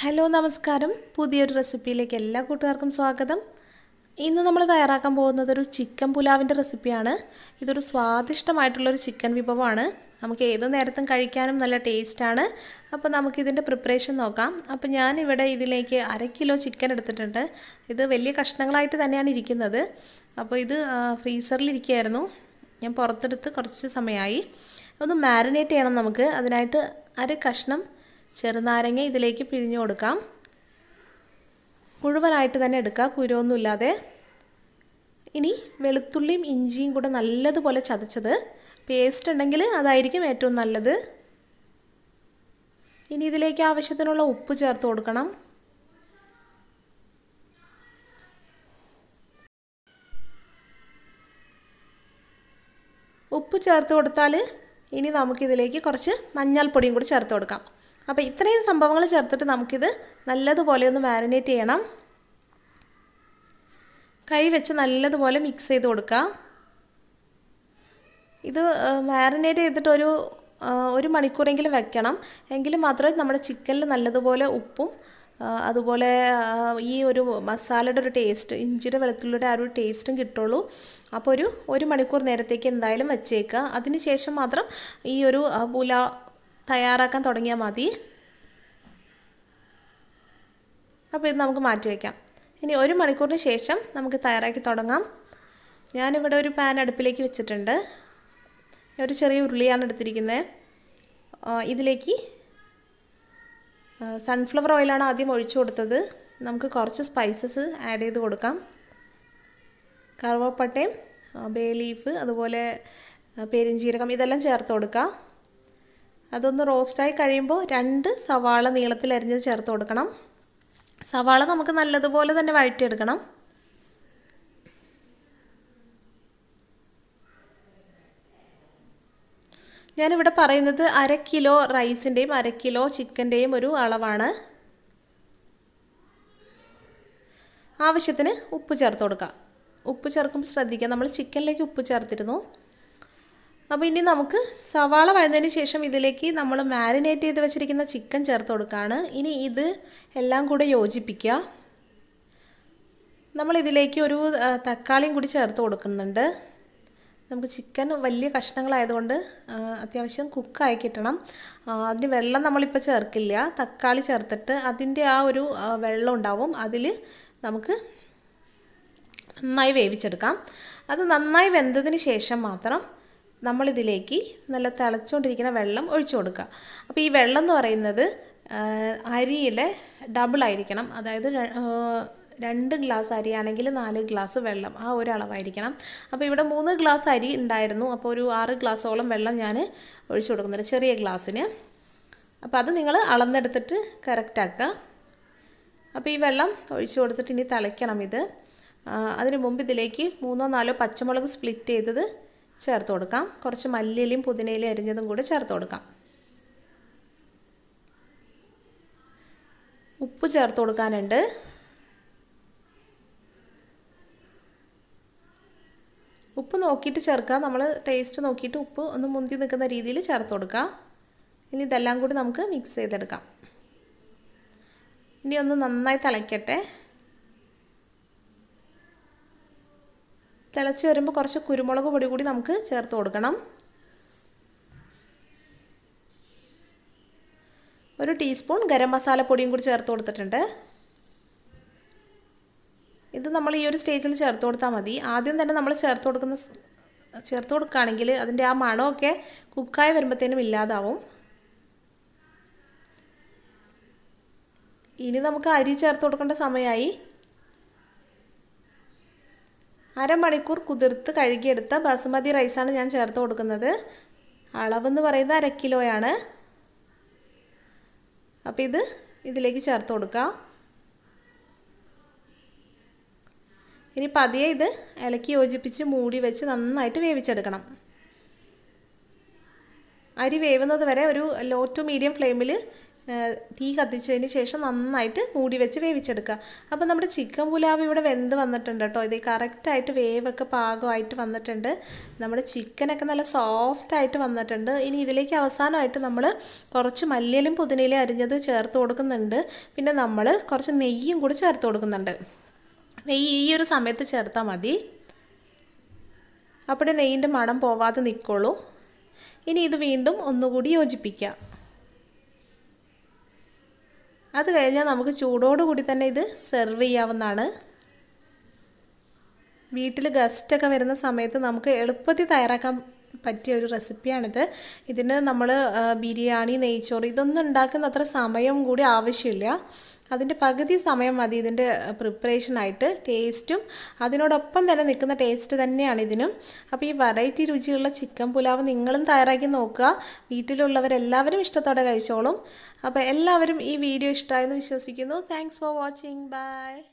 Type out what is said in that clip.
hello നമസ്കാരം പുതിയൊരു റെസിപ്പിയിലേക്ക് എല്ലാ കൂട്ടുകാർക്കും സ്വാഗതം ഇന്ന് നമ്മൾ തയ്യാറാക്കാൻ പോകുന്നത് ഒരു ചിക്കൻ പുലാവിൻ്റെ റെസിപ്പിയാണ് ഇതൊരു സ്വാദിഷ്ടമായിട്ടുള്ളൊരു ചിക്കൻ വിഭവമാണ് നമുക്ക് ഏത് നേരത്തും കഴിക്കാനും നല്ല ടേസ്റ്റാണ് അപ്പോൾ നമുക്കിതിൻ്റെ പ്രിപ്പറേഷൻ നോക്കാം അപ്പോൾ ഞാനിവിടെ ഇതിലേക്ക് അര കിലോ ചിക്കൻ എടുത്തിട്ടുണ്ട് ഇത് വലിയ കഷ്ണങ്ങളായിട്ട് തന്നെയാണ് ഇരിക്കുന്നത് അപ്പോൾ ഇത് ഫ്രീസറിലിരിക്കുകയായിരുന്നു ഞാൻ പുറത്തെടുത്ത് കുറച്ച് സമയമായി ഒന്ന് മാരിനേറ്റ് ചെയ്യണം നമുക്ക് അതിനായിട്ട് അര കഷ്ണം ചെറുനാരങ്ങ ഇതിലേക്ക് പിഴിഞ്ഞു കൊടുക്കാം മുഴുവനായിട്ട് തന്നെ എടുക്കുക കുരുവൊന്നുമില്ലാതെ ഇനി വെളുത്തുള്ളിയും ഇഞ്ചിയും കൂടെ നല്ലതുപോലെ ചതച്ചത് പേസ്റ്റ് ഉണ്ടെങ്കിൽ അതായിരിക്കും ഏറ്റവും നല്ലത് ഇനി ഇതിലേക്ക് ആവശ്യത്തിനുള്ള ഉപ്പ് ചേർത്ത് കൊടുക്കണം ഉപ്പ് ചേർത്ത് കൊടുത്താൽ ഇനി നമുക്കിതിലേക്ക് കുറച്ച് മഞ്ഞൾപ്പൊടിയും കൂടി ചേർത്ത് കൊടുക്കാം അപ്പോൾ ഇത്രയും സംഭവങ്ങൾ ചേർത്തിട്ട് നമുക്കിത് നല്ലതുപോലെ ഒന്ന് മാരിനേറ്റ് ചെയ്യണം കൈ വെച്ച് നല്ലതുപോലെ മിക്സ് ചെയ്ത് കൊടുക്കുക ഇത് മാരിനേറ്റ് ചെയ്തിട്ട് ഒരു ഒരു മണിക്കൂറെങ്കിലും വെക്കണം എങ്കിൽ മാത്രമേ നമ്മുടെ ചിക്കനിൽ നല്ലതുപോലെ ഉപ്പും അതുപോലെ ഈ ഒരു മസാലയുടെ ഒരു ടേസ്റ്റ് ഇഞ്ചിയുടെ വെളുത്തുള്ളിയുടെ ആ ഒരു ടേസ്റ്റും കിട്ടുള്ളൂ അപ്പോൾ ഒരു ഒരു മണിക്കൂർ നേരത്തേക്ക് എന്തായാലും വെച്ചേക്കുക അതിന് ശേഷം മാത്രം ഈ ഒരു പുല തയ്യാറാക്കാൻ തുടങ്ങിയാൽ മതി അപ്പോൾ ഇത് നമുക്ക് മാറ്റി വയ്ക്കാം ഇനി ഒരു മണിക്കൂറിന് ശേഷം നമുക്ക് തയ്യാറാക്കി തുടങ്ങാം ഞാനിവിടെ ഒരു പാൻ അടുപ്പിലേക്ക് വെച്ചിട്ടുണ്ട് ഒരു ചെറിയ ഉരുളിയാണ് എടുത്തിരിക്കുന്നത് ഇതിലേക്ക് സൺഫ്ലവർ ഓയിലാണ് ആദ്യം ഒഴിച്ചു കൊടുത്തത് നമുക്ക് കുറച്ച് സ്പൈസസ് ആഡ് ചെയ്ത് കൊടുക്കാം കറുവപ്പട്ടയും ബേ ലീഫ് അതുപോലെ പെരിഞ്ചീരകം ഇതെല്ലാം ചേർത്ത് കൊടുക്കാം അതൊന്ന് റോസ്റ്റായി കഴിയുമ്പോൾ രണ്ട് സവാള നീളത്തിൽ അരിഞ്ഞത് ചേർത്ത് കൊടുക്കണം സവാള നമുക്ക് നല്ലതുപോലെ തന്നെ വഴറ്റിയെടുക്കണം ഞാനിവിടെ പറയുന്നത് അര കിലോ റൈസിൻ്റെയും അര കിലോ ചിക്കൻ്റെയും ഒരു അളവാണ് ആവശ്യത്തിന് ഉപ്പ് ചേർത്ത് കൊടുക്കാം ഉപ്പ് ചേർക്കുമ്പോൾ ശ്രദ്ധിക്കുക നമ്മൾ ചിക്കനിലേക്ക് ഉപ്പ് ചേർത്തിരുന്നു അപ്പോൾ ഇനി നമുക്ക് സവാള വഴന്നതിന് ശേഷം ഇതിലേക്ക് നമ്മൾ മാരിനേറ്റ് ചെയ്ത് വെച്ചിരിക്കുന്ന ചിക്കൻ ചേർത്ത് കൊടുക്കുകയാണ് ഇനി ഇത് എല്ലാം കൂടെ യോജിപ്പിക്കുക നമ്മളിതിലേക്ക് ഒരു തക്കാളിയും കൂടി ചേർത്ത് കൊടുക്കുന്നുണ്ട് നമുക്ക് ചിക്കൻ വലിയ കഷ്ണങ്ങളായതുകൊണ്ട് അത്യാവശ്യം കുക്കായി കിട്ടണം അതിന് വെള്ളം നമ്മളിപ്പോൾ ചേർക്കില്ല തക്കാളി ചേർത്തിട്ട് അതിൻ്റെ ആ ഒരു വെള്ളം ഉണ്ടാവും അതിൽ നമുക്ക് നന്നായി വേവിച്ചെടുക്കാം അത് നന്നായി വെന്തതിന് ശേഷം മാത്രം നമ്മളിതിലേക്ക് നല്ല തിളച്ചുകൊണ്ടിരിക്കുന്ന വെള്ളം ഒഴിച്ചു കൊടുക്കുക അപ്പോൾ ഈ വെള്ളം എന്ന് പറയുന്നത് അരിയുടെ ഡബിൾ ആയിരിക്കണം അതായത് രണ്ട് ഗ്ലാസ് അരിയാണെങ്കിൽ നാല് ഗ്ലാസ് വെള്ളം ആ ഒരു അളവായിരിക്കണം അപ്പോൾ ഇവിടെ മൂന്ന് ഗ്ലാസ് അരി ഉണ്ടായിരുന്നു അപ്പോൾ ഒരു ആറ് ഗ്ലാസോളം വെള്ളം ഞാൻ ഒഴിച്ചു കൊടുക്കുന്നുണ്ട് ചെറിയ ഗ്ലാസ്സിന് അപ്പോൾ അത് നിങ്ങൾ അളന്നെടുത്തിട്ട് കറക്റ്റാക്കുക അപ്പോൾ ഈ വെള്ളം ഒഴിച്ചു കൊടുത്തിട്ട് ഇനി തിളയ്ക്കണം ഇത് അതിന് മുമ്പ് ഇതിലേക്ക് മൂന്നോ നാലോ പച്ചമുളക് സ്പ്ലിറ്റ് ചെയ്തത് ചേർത്ത് കൊടുക്കാം കുറച്ച് മല്ലിയിലയും പുതിനയിലയും അരിഞ്ഞതും കൂടെ ചേർത്ത് കൊടുക്കാം ഉപ്പ് ചേർത്ത് കൊടുക്കാനുണ്ട് ഉപ്പ് നോക്കിയിട്ട് ചേർക്കുക നമ്മൾ ടേസ്റ്റ് നോക്കിയിട്ട് ഉപ്പ് ഒന്ന് മുന്തി നിൽക്കുന്ന രീതിയിൽ ചേർത്ത് കൊടുക്കുക ഇനി ഇതെല്ലാം കൂടി നമുക്ക് മിക്സ് ചെയ്തെടുക്കാം ഇനി ഒന്ന് നന്നായി തിളയ്ക്കട്ടെ തിളച്ച് വരുമ്പോൾ കുറച്ച് കുരുമുളക് പൊടി കൂടി നമുക്ക് ചേർത്ത് കൊടുക്കണം ഒരു ടീസ്പൂൺ ഗരം മസാല പൊടിയും കൂടി ചേർത്ത് കൊടുത്തിട്ടുണ്ട് ഇത് നമ്മൾ ഈ ഒരു സ്റ്റേജിൽ ചേർത്ത് കൊടുത്താൽ മതി ആദ്യം തന്നെ നമ്മൾ ചേർത്ത് കൊടുക്കുന്ന ചേർത്ത് കൊടുക്കുകയാണെങ്കിൽ അതിൻ്റെ ആ മണമൊക്കെ കുക്കായി വരുമ്പോഴത്തേനും ഇല്ലാതാവും ഇനി നമുക്ക് അരി ചേർത്ത് കൊടുക്കേണ്ട സമയമായി അരമണിക്കൂർ കുതിർത്ത് കഴുകിയെടുത്ത ബസുമതി റൈസാണ് ഞാൻ ചേർത്ത് കൊടുക്കുന്നത് അളവെന്ന് പറയുന്നത് അര കിലോയാണ് അപ്പോൾ ഇത് ഇതിലേക്ക് ചേർത്ത് കൊടുക്കുക ഇനി പതിയെ ഇത് ഇളക്കി യോജിപ്പിച്ച് മൂടി വെച്ച് നന്നായിട്ട് വേവിച്ചെടുക്കണം അരി വേവുന്നത് വരെ ഒരു ലോ ടു മീഡിയം ഫ്ലെയിമിൽ തീ കത്തിച്ചതിന് ശേഷം നന്നായിട്ട് മൂടി വെച്ച് വേവിച്ചെടുക്കുക അപ്പോൾ നമ്മുടെ ചിക്കൻ പുലാവ് ഇവിടെ വെന്ത് വന്നിട്ടുണ്ട് കേട്ടോ ഇത് കറക്റ്റായിട്ട് വേവൊക്കെ പാകമായിട്ട് വന്നിട്ടുണ്ട് നമ്മുടെ ചിക്കനൊക്കെ നല്ല സോഫ്റ്റ് ആയിട്ട് വന്നിട്ടുണ്ട് ഇനി ഇതിലേക്ക് അവസാനമായിട്ട് നമ്മൾ കുറച്ച് മല്ലിയിലും പുതിനയിലും അരിഞ്ഞത് ചേർത്ത് കൊടുക്കുന്നുണ്ട് പിന്നെ നമ്മൾ കുറച്ച് നെയ്യും കൂടി ചേർത്ത് കൊടുക്കുന്നുണ്ട് നെയ്യ് ഈ ഒരു സമയത്ത് ചേർത്താൽ മതി അപ്പോഴേ നെയ്യിൻ്റെ മണം പോവാതെ നിൽക്കുള്ളൂ ഇനി ഇത് വീണ്ടും ഒന്നുകൂടി യോജിപ്പിക്കാം അത് കഴിഞ്ഞാൽ നമുക്ക് ചൂടോടുകൂടി തന്നെ ഇത് സെർവ് ചെയ്യാവുന്നതാണ് വീട്ടിൽ ഗസ്റ്റൊക്കെ വരുന്ന സമയത്ത് നമുക്ക് എളുപ്പത്തിൽ തയ്യാറാക്കാൻ പറ്റിയ ഒരു റെസിപ്പിയാണിത് ഇതിന് നമ്മൾ ബിരിയാണി നെയ്ച്ചോറ് ഇതൊന്നും ഉണ്ടാക്കുന്ന അത്ര സമയം കൂടി ആവശ്യമില്ല അതിൻ്റെ പകുതി സമയം മതി ഇതിൻ്റെ പ്രിപ്പറേഷനായിട്ട് ടേസ്റ്റും അതിനോടൊപ്പം തന്നെ നിൽക്കുന്ന ടേസ്റ്റ് തന്നെയാണ് ഇതിനും അപ്പോൾ ഈ വെറൈറ്റി രുചിയുള്ള ചിക്കൻ പുലാവ് നിങ്ങളും തയ്യാറാക്കി നോക്കുക വീട്ടിലുള്ളവരെല്ലാവരും ഇഷ്ടത്തോടെ കഴിച്ചോളും അപ്പോൾ എല്ലാവരും ഈ വീഡിയോ ഇഷ്ടമായെന്ന് വിശ്വസിക്കുന്നു താങ്ക്സ് ഫോർ വാച്ചിങ് ബൈ